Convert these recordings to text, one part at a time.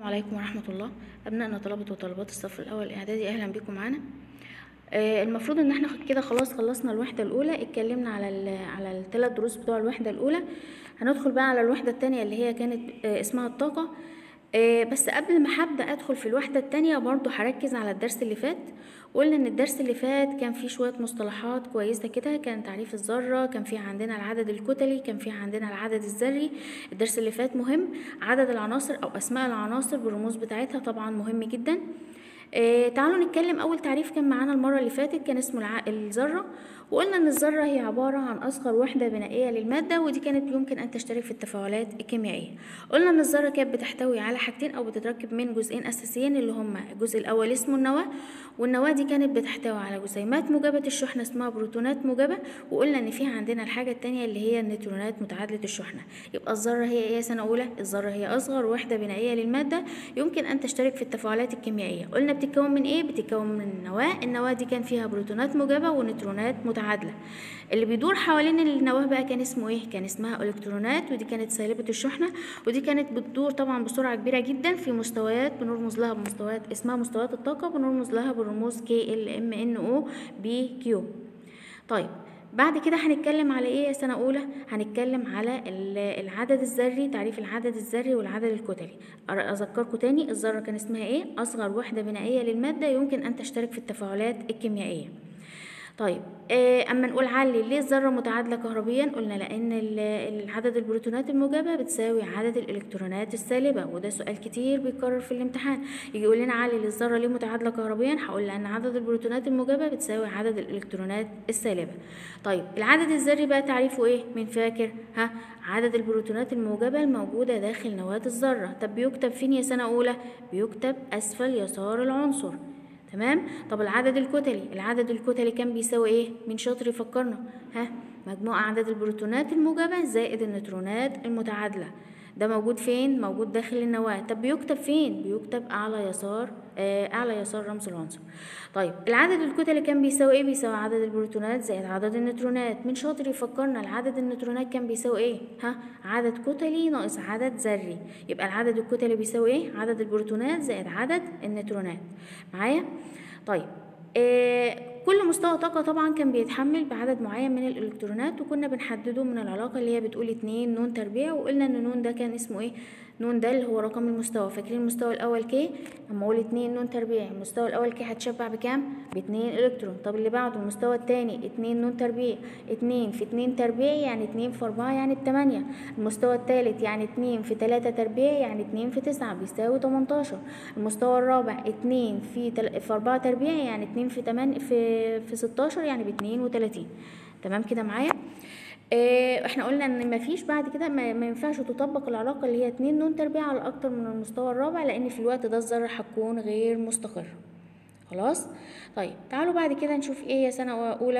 عليكم ورحمة الله أبنائنا طلبة وطالبات الصف الأول الإعدادي أهلا بكم معانا آه، المفروض إن احنا كده خلاص خلصنا الوحدة الأولى اتكلمنا على ال على الثلاث دروس بتوع الوحدة الأولى هندخل بقى على الوحدة التانية اللي هي كانت آه، اسمها الطاقة آه، بس قبل ما هبدأ أدخل في الوحدة التانية برضو هركز على الدرس اللي فات قلنا ان الدرس اللي فات كان فيه شوية مصطلحات كويسة كده كان تعريف الذرة كان فيه عندنا العدد الكتلي كان فيه عندنا العدد الذري الدرس اللي فات مهم عدد العناصر او اسماء العناصر بالرموز بتاعتها طبعا مهم جدا آه تعالوا نتكلم اول تعريف كان معانا المرة اللي فاتت كان اسمه الع... الذرة وقلنا ان الذرة هي عبارة عن اصغر وحدة بنائية للمادة ودي كانت يمكن ان تشترك في التفاعلات الكيميائية قلنا ان الذرة كانت بتحتوي على حاجتين او بتتركب من جزئين اساسيين اللي هما الجزء الاول اسمه النواة والنواة دي كانت بتحتوي على جسيمات موجبة الشحنة اسمها بروتونات موجبة وقلنا ان فيها عندنا الحاجة التانية اللي هي النيوترونات متعادلة الشحنة يبقى الذرة هي ايه يا سنة اولى الذرة هي اصغر وحدة بنائية للمادة يمكن ان تشترك في التفاعلات الكيميائية قلنا بتتكون من ايه بتتكون من النواة النواة دي كان فيها بروتونات موجبة ونيوترونات متعادلة اللي بيدور حوالين النواة بقى كان اسمه ايه كان اسمها الكترونات ودي كانت سالبة الشحنة ودي كانت بتدور طبعا بسرعة كبيرة جدا في مستويات بنرمز لها بمستويات اسمها مستويات الطاقة بنرمز لها بالرموز كي ال ام ان او بي كيو طيب بعد كده هنتكلم على ايه يا سنة أولى؟ هنتكلم على العدد الذري تعريف العدد الذري والعدد الكتلي أذكركم تاني الذرة كان اسمها ايه؟ أصغر وحدة بنائية للمادة يمكن أن تشترك في التفاعلات الكيميائية طيب آه اما نقول علي ليه الذره متعادله كهربيا قلنا لان عدد البروتونات الموجبه بتساوي عدد الالكترونات السالبه وده سؤال كتير بيتكرر في الامتحان يجي يقول لنا علي للذره ليه متعادله كهربيا هقول لان عدد البروتونات الموجبه بتساوي عدد الالكترونات السالبه طيب العدد الذري بقى تعريفه ايه مين فاكر ها عدد البروتونات الموجبه الموجوده داخل نواه الذره طب بيكتب فين يا سنه اولى بيكتب اسفل يسار العنصر تمام طب العدد الكتلي العدد الكتلي كان بيساوي ايه مين شاطر يفكرنا ها مجموع عدد البروتونات الموجبة زائد النيوترونات المتعادلة ده موجود فين موجود داخل النواة طب بيكتب فين بيكتب اعلى يسار آه اعلى يسار رمز العنصر طيب العدد الكتلي كان بيساوي ايه بيساوي عدد البروتونات زائد عدد النيوترونات من شاطر يفكرنا العدد النيوترونات كان بيساوي ايه ها عدد كتلي ناقص عدد ذري يبقى العدد الكتلي بيساوي ايه عدد البروتونات زائد عدد النيوترونات معايا طيب آه كل مستوى طاقة طبعا كان بيتحمل بعدد معين من الإلكترونات وكنا بنحدده من العلاقة اللي هي بتقول اتنين نون تربيع وقلنا ان نون ده كان اسمه ايه نون ده اللي هو رقم المستوى فاكرين المستوى الأول كي لما أقول اتنين نون تربيع المستوى الأول كي هتشبع بكام باتنين إلكترون طب اللي بعده المستوى التاني اتنين نون تربيع اتنين في اتنين تربيع يعني اتنين في أربعة يعني بتمانية المستوى التالت يعني اتنين في تلاتة تربيع يعني اتنين في تسعة بيساوي تمنتاشر المستوى الرابع اتنين في, تل... في أربعة تربيع يعني اتنين في تمن في في ستاشر يعني باتنين وتلاتين تمام كده معايا اه احنا قلنا ان مفيش بعد كده ما, ما ينفعش تطبق العلاقه اللي هي اتنين نون تربيع على اكتر من المستوى الرابع لان في الوقت ده الذره هتكون غير مستقره خلاص طيب تعالوا بعد كده نشوف ايه يا سنه اولى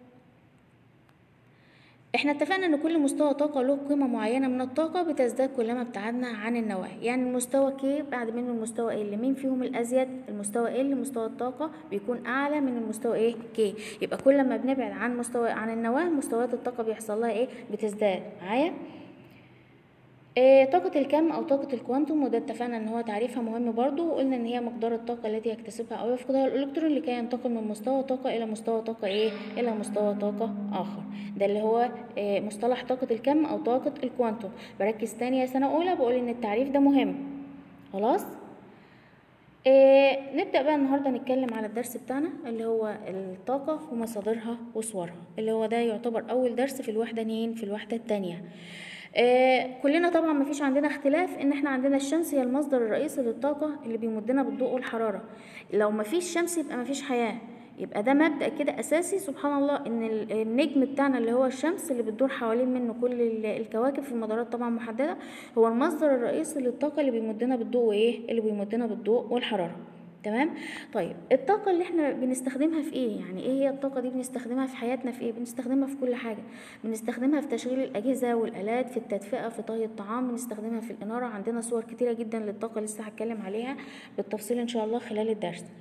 احنا اتفقنا ان كل مستوى طاقة له قيمة معينة من الطاقة بتزداد كلما ابتعدنا عن النواة يعني المستوى كي بعد منه المستوى ال مين فيهم الازيد المستوى ال مستوى الطاقة بيكون اعلى من المستوى ايه كي يبقى كل ما بنبعد عن مستوى عن النواة مستويات الطاقة بيحصل لها ايه بتزداد معايا إيه طاقة الكم أو طاقة الكوانتوم وده اتفقنا إن هو تعريفها مهم برضو وقلنا إن هي مقدار الطاقة التي يكتسبها أو يفقدها الإلكترون لكي ينتقل من مستوى طاقة إلى مستوى طاقة إيه؟ إلى مستوى طاقة آخر ده اللي هو إيه مصطلح طاقة الكم أو طاقة الكوانتوم بركز تاني يا سنة أولى بقول إن التعريف ده مهم خلاص؟ إيه نبدأ بقى النهاردة نتكلم على الدرس بتاعنا اللي هو الطاقة ومصادرها وصورها اللي هو ده يعتبر أول درس في الوحدة نين في الوحدة التانية آه كلنا طبعا مفيش عندنا اختلاف ان احنا عندنا الشمس هي المصدر الرئيسي للطاقة اللي بيمدنا بالضوء والحرارة لو مفيش شمس يبقى مفيش حياة يبقى ده مبدأ كده أساسي سبحان الله إن النجم بتاعنا اللي هو الشمس اللي بتدور حوالين منه كل الكواكب في مدارات طبعا محددة هو المصدر الرئيسي للطاقة اللي بيمدنا بالضوء وإيه اللي بيمدنا بالضوء والحرارة تمام طيب الطاقة اللي احنا بنستخدمها في ايه يعني ايه هي الطاقة دي بنستخدمها في حياتنا في ايه بنستخدمها في كل حاجة بنستخدمها في تشغيل الأجهزة والآلات في التدفئة في طهي الطعام بنستخدمها في الإنارة عندنا صور كتيرة جدا للطاقة لسه هتكلم عليها بالتفصيل ان شاء الله خلال الدرس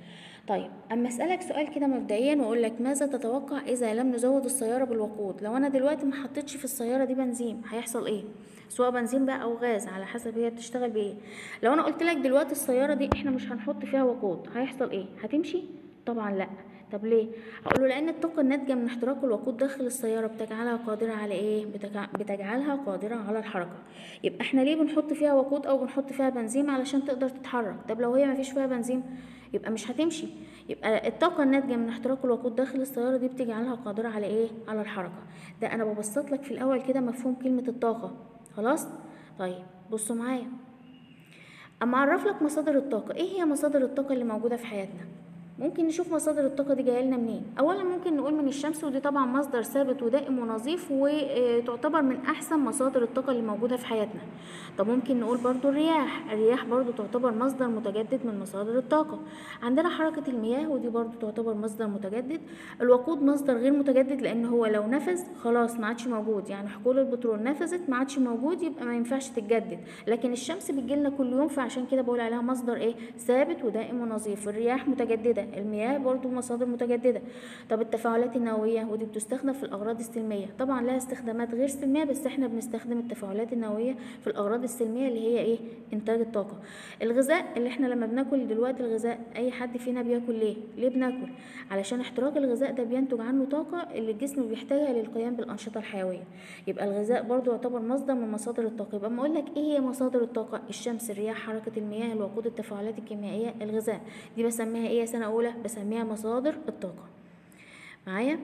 طيب اما اسالك سؤال كده مبدئيا واقول لك ماذا تتوقع اذا لم نزود السياره بالوقود لو انا دلوقتي ما حطيتش في السياره دي بنزين هيحصل ايه سواء بنزين بقى او غاز على حسب هي بتشتغل بايه لو انا قلت لك دلوقتي السياره دي احنا مش هنحط فيها وقود هيحصل ايه هتمشي طبعا لا طب ليه هقول له لان الطاقه الناتجه من احتراق الوقود داخل السياره بتجعلها قادره على ايه بتجع... بتجعلها قادره على الحركه يبقى احنا ليه بنحط فيها وقود او بنحط فيها بنزين علشان تقدر تتحرك طب لو هي ما فيش فيها بنزين يبقى مش هتمشي يبقى الطاقه الناتجه من احتراق الوقود داخل السياره دي بتجعلها قادره على ايه على الحركه ده انا ببسط لك في الاول كده مفهوم كلمه الطاقه خلاص طيب بصوا معايا اما اعرف لك مصادر الطاقه ايه هي مصادر الطاقه اللي موجوده في حياتنا ممكن نشوف مصادر الطاقه دي جايه لنا منين اولا ممكن نقول من الشمس ودي طبعا مصدر ثابت ودائم ونظيف وتعتبر من احسن مصادر الطاقه اللي موجوده في حياتنا طب ممكن نقول برضو الرياح الرياح برضو تعتبر مصدر متجدد من مصادر الطاقه عندنا حركه المياه ودي برضو تعتبر مصدر متجدد الوقود مصدر غير متجدد لان هو لو نفذ خلاص ما عادش موجود يعني حقول البترول نفذت ما عادش موجود يبقى ما ينفعش تتجدد لكن الشمس بتجيلنا كل يوم فعشان كده بقول عليها مصدر ايه ثابت ودائم ونظيف الرياح متجدده المياه برضو مصادر متجددة طب التفاعلات النووية ودي بتستخدم في الأغراض السلمية طبعا لها استخدامات غير سلمية بس احنا بنستخدم التفاعلات النووية في الأغراض السلمية اللي هي ايه إنتاج الطاقة الغذاء اللي احنا لما بناكل دلوقتي الغذاء أي حد فينا بياكل ليه ليه بناكل علشان احتراق الغذاء ده بينتج عنه طاقة اللي الجسم بيحتاجها للقيام بالأنشطة الحيوية يبقى الغذاء برضو يعتبر مصدر من مصادر الطاقة يبقى اما اقول لك ايه هي مصادر الطاقة الشمس الرياح حركة المياه الوقود التفاعلات الكيميائية الغذاء دي بسميها ايه يا سنة أولى بسميها مصادر الطاقة معايا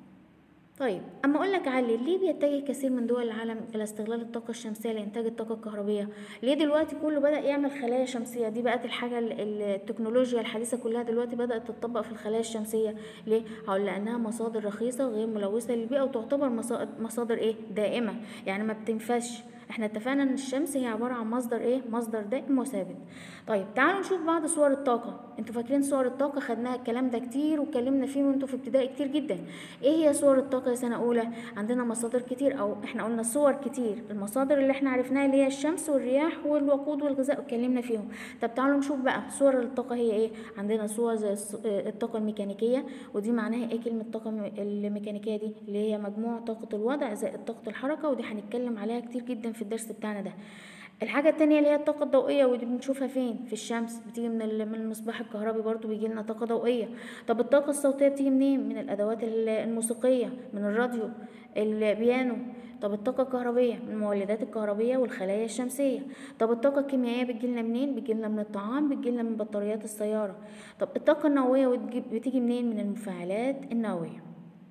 طيب اما اقول لك علي ليه بيتجه كثير من دول العالم الى استغلال الطاقه الشمسيه لانتاج الطاقه الكهربيه ليه دلوقتي كله بدا يعمل خلايا شمسيه دي بقت الحاجه التكنولوجيا الحديثه كلها دلوقتي بدات تطبق في الخلايا الشمسيه ليه هقول لانها مصادر رخيصه وغير ملوثه للبيئه وتعتبر مصادر ايه دائمه يعني ما بتنفش احنا اتفقنا ان الشمس هي عباره عن مصدر ايه مصدر دائم وثابت طيب تعالوا نشوف بعض صور الطاقه انتوا فاكرين صور الطاقه خدناها الكلام ده كتير واتكلمنا فيه وانتوا في ابتدائي كتير جدا ايه هي صور الطاقه يا سنه اولى عندنا مصادر كتير او احنا قلنا صور كتير المصادر اللي احنا عرفناها اللي هي الشمس والرياح والوقود والغذاء اتكلمنا فيهم طب تعالوا نشوف بقى صور الطاقه هي ايه عندنا صور زي الطاقه الميكانيكيه ودي معناها ايه كلمه طاقه الميكانيكيه دي اللي هي مجموع طاقه الوضع زائد طاقه الحركه ودي هنتكلم عليها كتير جدا في الدرس بتاعنا ده الحاجة التانية اللي هي الطاقة الضوئية ودي بنشوفها فين في الشمس بتيجي من من المصباح الكهربي برضو بيجي لنا طاقة ضوئية طب الطاقة الصوتية بتيجي منين من الأدوات الموسيقية من الراديو البيانو طب الطاقة الكهربية من المولدات الكهربية والخلايا الشمسية طب الطاقة الكيميائية بتجيلنا منين بتجيلنا من الطعام بتجيلنا من بطاريات السيارة طب الطاقة النووية بتيجي منين من المفاعلات النووية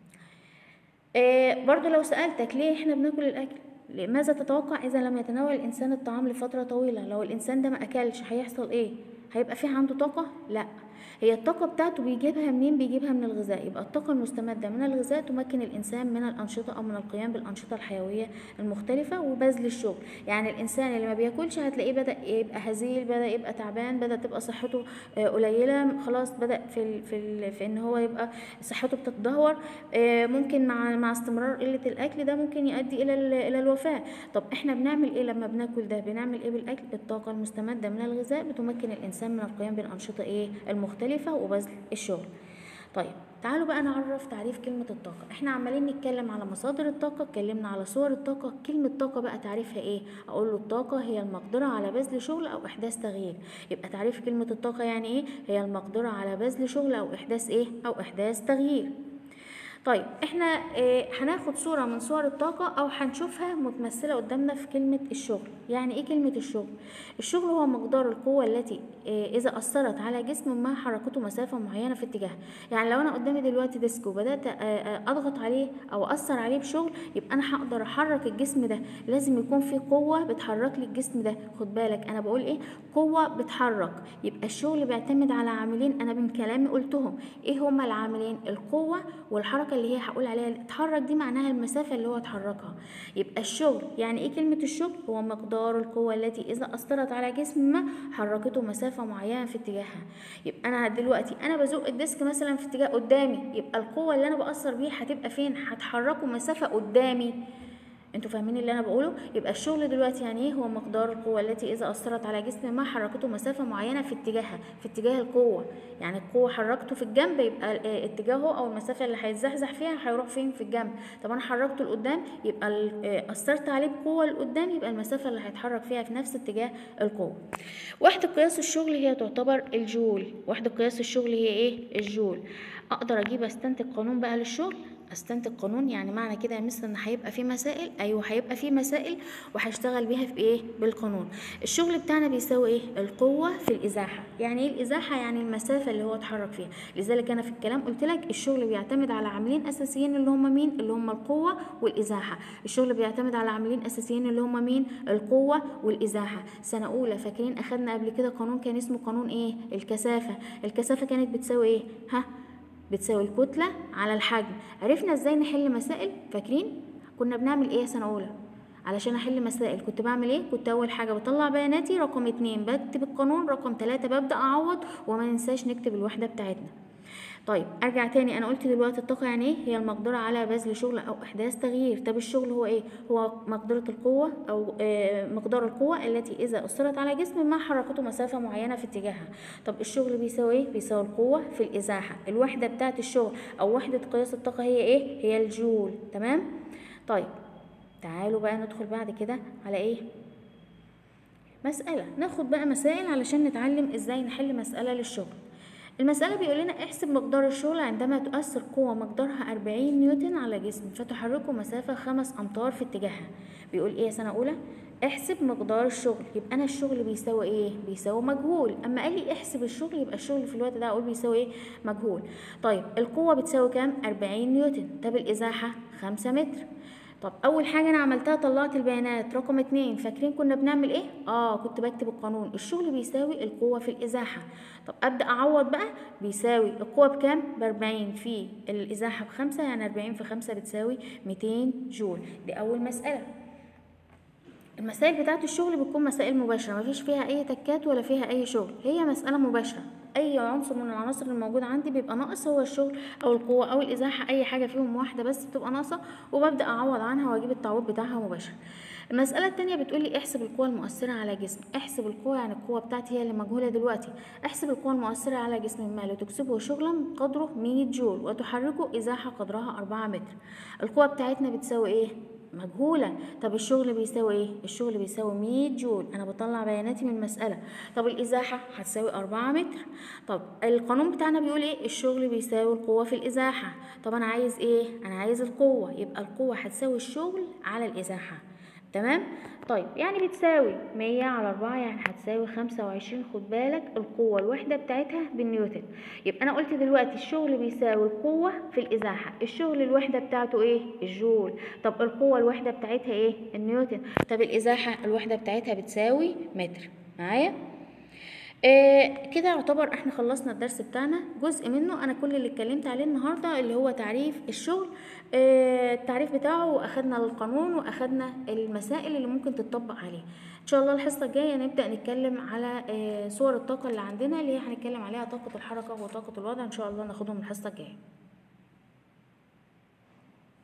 آه برضو لو سألتك ليه احنا بناكل الأكل ماذا تتوقع إذا لم يتناول الإنسان الطعام لفترة طويلة لو الإنسان ده ما أكلش هيحصل إيه هيبقى في عنده طاقة لا هي الطاقة بتاعته بيجيبها منين بيجيبها من الغذاء يبقى الطاقة المستمدة من الغذاء تمكن الإنسان من الأنشطة أو من القيام بالأنشطة الحيوية المختلفة وبذل الشغل يعني الإنسان اللي ما بياكلش هتلاقيه بدأ يبقى هزيل بدأ يبقى تعبان بدأ تبقى صحته قليلة خلاص بدأ في ال في ال في إن هو يبقى صحته بتتدهور ممكن مع مع استمرار قلة الأكل ده ممكن يؤدي إلى إلى الوفاة طب إحنا بنعمل إيه لما بناكل ده بنعمل إيه بالأكل الطاقة المستمدة من الغذاء بتمكن الإنسان من القيام بالأنشطة إيه المختلفة وبذل الشغل طيب تعالوا بقى نعرف تعريف كلمة الطاقة احنا عمالين نتكلم على مصادر الطاقة اتكلمنا على صور الطاقة كلمة طاقة بقى تعريفها ايه اقول له الطاقة هي المقدرة على بذل شغل او احداث تغيير يبقى تعريف كلمة الطاقة يعني ايه هي المقدرة على بذل شغل او احداث ايه او احداث تغيير طيب احنا اه هناخد صورة من صور الطاقة او هنشوفها متمثلة قدامنا في كلمة الشغل يعني ايه كلمة الشغل الشغل هو مقدار القوة التي اه اذا اثرت على جسم ما حركته مسافة معينة في اتجاه يعني لو انا قدامي دلوقتي ديسك وبدأت اه اضغط عليه او اثر عليه بشغل يبقى انا هقدر احرك الجسم ده لازم يكون في قوة بتحرك لي الجسم ده خد بالك انا بقول ايه قوة بتحرك يبقى الشغل بيعتمد على عاملين انا من كلامي قلتهم ايه هما العاملين القوة والحركة اللي هي هقول عليها اتحرك دي معناها المسافة اللي هو اتحركها يبقى الشغل يعني ايه كلمة الشغل هو مقدار القوة التي إذا أثرت على جسم ما حركته مسافة معينة في اتجاهها يبقى أنا دلوقتي أنا بزق الديسك مثلا في اتجاه قدامي يبقى القوة اللي أنا بأثر بيها هتبقى فين هتحركه مسافة قدامي انتوا فاهمين اللي انا بقوله يبقى الشغل دلوقتي يعني ايه هو مقدار القوه التي اذا اثرت على جسم ما حركته مسافه معينه في اتجاهها في اتجاه القوه يعني القوه حركته في الجنب يبقى اه اتجاهه او المسافه اللي هيتزحزح فيها هيروح فين في الجنب طب انا حركته لقدام يبقى اه اثرت عليه بقوه لقدام يبقى المسافه اللي هيتحرك فيها في نفس اتجاه القوه وحده قياس الشغل هي تعتبر الجول وحده قياس الشغل هي ايه الجول اقدر اجيب استنتج قانون بقى للشغل استنتج قانون يعني معنى كده يا مستر ان هيبقى في مسائل ايوه هيبقى في مسائل وهشتغل بيها في ايه بالقانون الشغل بتاعنا بيساوي ايه القوه في الازاحه يعني ايه الازاحه يعني المسافه اللي هو اتحرك فيها لذلك انا في الكلام قلت لك الشغل بيعتمد على عاملين اساسيين اللي هم مين اللي هم القوه والازاحه الشغل بيعتمد على عاملين اساسيين اللي هم مين القوه والازاحه سنه اولى فاكرين اخدنا قبل كده قانون كان اسمه قانون ايه الكثافه الكثافه كانت بتساوي ايه ها بتساوي الكتلة على الحجم عرفنا ازاي نحل مسائل فاكرين كنا بنعمل ايه سنة اولى علشان احل مسائل كنت بعمل ايه كنت اول حاجة بطلع بياناتي رقم اتنين بكتب القانون رقم تلاتة ببدأ اعوض وما ننساش نكتب الوحدة بتاعتنا طيب ارجع تاني انا قلت دلوقتي الطاقه يعني ايه هي المقدره على بذل شغل او احداث تغيير طب الشغل هو ايه هو مقدره القوه او آه مقدار القوه التي اذا اثرت على جسم ما حركته مسافه معينه في اتجاهها طب الشغل بيساوي ايه بيساوي القوه في الازاحه الوحده بتاعه الشغل او وحده قياس الطاقه هي ايه هي الجول تمام طيب تعالوا بقى ندخل بعد كده على ايه مسألة ناخد بقى مسائل علشان نتعلم ازاي نحل مسألة للشغل المسألة بيقول لنا احسب مقدار الشغل عندما تؤثر قوة مقدارها 40 نيوتن على جسم فتحركه مسافة خمس أمتار في اتجاهها بيقول ايه يا سنة أولى احسب مقدار الشغل يبقى أنا الشغل بيساوي ايه بيساوي مجهول أما قال لي احسب الشغل يبقى الشغل في الوقت ده أقول بيساوي ايه مجهول طيب القوة بتساوي كام 40 نيوتن طب الإزاحة 5 متر طب اول حاجه انا عملتها طلعت البيانات رقم اتنين فاكرين كنا بنعمل ايه اه كنت بكتب القانون الشغل بيساوي القوه في الازاحه طب ابدا اعوض بقى بيساوي القوه بكام ب 40 في الازاحه بخمسة يعني 40 في 5 بتساوي 200 جول دي اول مساله المسائل بتاعت الشغل بتكون مسائل مباشره مفيش فيها اي تكات ولا فيها اي شغل هي مساله مباشره اي عنصر من العناصر الموجوده عندي بيبقى ناقص هو الشغل او القوه او الازاحه اي حاجه فيهم واحده بس بتبقى ناقصه وببدا اعوض عنها واجيب التعويض بتاعها مباشر المسألة التانية بتقولي احسب القوة المؤثرة على جسم احسب القوة يعني القوة بتاعتي هي اللي مجهولة دلوقتي احسب القوة المؤثرة على جسم ما لتكسبه شغلا قدره 100 جول وتحركه إزاحة قدرها 4 متر القوة بتاعتنا بتساوي ايه مجهولة طب الشغل بيساوي ايه الشغل بيساوي 100 جول انا بطلع بياناتي من المسألة طب الازاحة هتساوي 4 متر طب القانون بتاعنا بيقول ايه الشغل بيساوي القوة في الازاحة طب انا عايز ايه انا عايز القوة يبقى القوة هتساوي الشغل على الازاحة تمام طيب يعني بتساوي مية على أربعة يعني هتساوي خمسة وعشرين خد بالك القوة الوحدة بتاعتها بالنيوتن يبقى أنا قلت دلوقتي الشغل بيساوي القوة في الإزاحة الشغل الوحدة بتاعته إيه الجول طب القوة الوحدة بتاعتها إيه النيوتن طب الإزاحة الوحدة بتاعتها بتساوي متر معايا آه كده يعتبر احنا خلصنا الدرس بتاعنا جزء منه انا كل اللي اتكلمت عليه النهارده اللي هو تعريف الشغل آه التعريف بتاعه واخدنا القانون واخدنا المسائل اللي ممكن تطبق عليه ان شاء الله الحصه الجايه نبدا نتكلم على آه صور الطاقه اللي عندنا اللي هي هنتكلم عليها طاقه الحركه وطاقه الوضع ان شاء الله ناخدهم الحصه الجايه